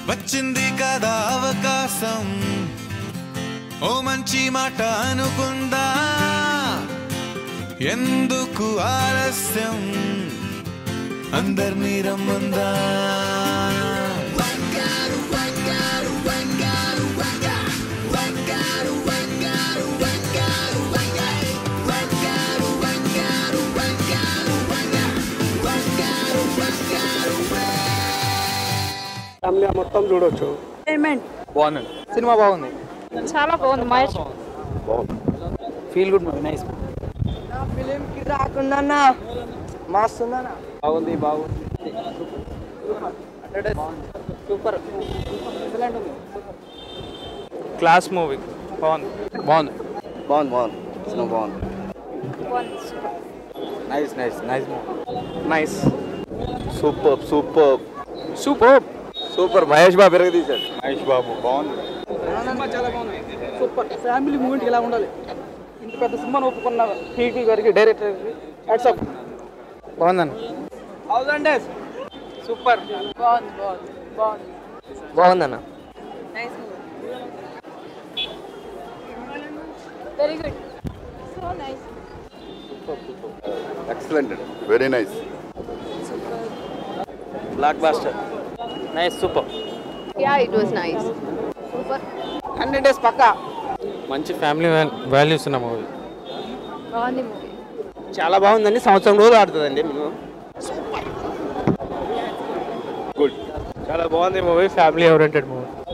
వచ్చింది కదా అవకాశం ఓ మంచి మాట అనుకుందా ఎందుకు ఆలస్యం అందరినీ రమ్మందా ఫ్యామిలీ మొత్తం చూడొచ్చు ఎంటర్టైన్మెంట్ బాగుందండి సినిమా బాగుంది చాలా బాగుంది Mahesh feel good movie nice film కి రాకుండా మస్తుందన్న బాగుంది బాగుంది సూపర్ క్లాస్ మూవీ బాగుంది బాగుంది బాగుంది బాగుంది సినిమా బాగుంది nice nice nice nice super super super super Mahesh Babu పెరుగు తీశాడు మహేష్ బాబు బాగుంది సినిమా చాలా బాగుంది సూపర్ ఫ్యామిలీ మూమెంట్ ఇలా ఉండాలి ఇంత పెద్ద సినిమాను ఒప్పుకున్న పీటీ గారికి డైరెక్టర్ వాట్సాప్ బాగుందండి థౌసండ్ డేస్ సూపర్ బాగుంది బాగుంది బాగుంది బాగుందన్న very good so nice excellent very nice blockbuster nice super ya it was nice super hundred days పక్కా మంచి ఫ్యామిలీ వాల్యూస్ ఉన్న మూవీ బాగుంది మూవీ చాలా బాగుందండి సంవత్సరం రోజులు ఆడుతుందండి మేము చాలా బాగుంది మూవీ ఫ్యామిలీ ఓరియంటెడ్ మూవీ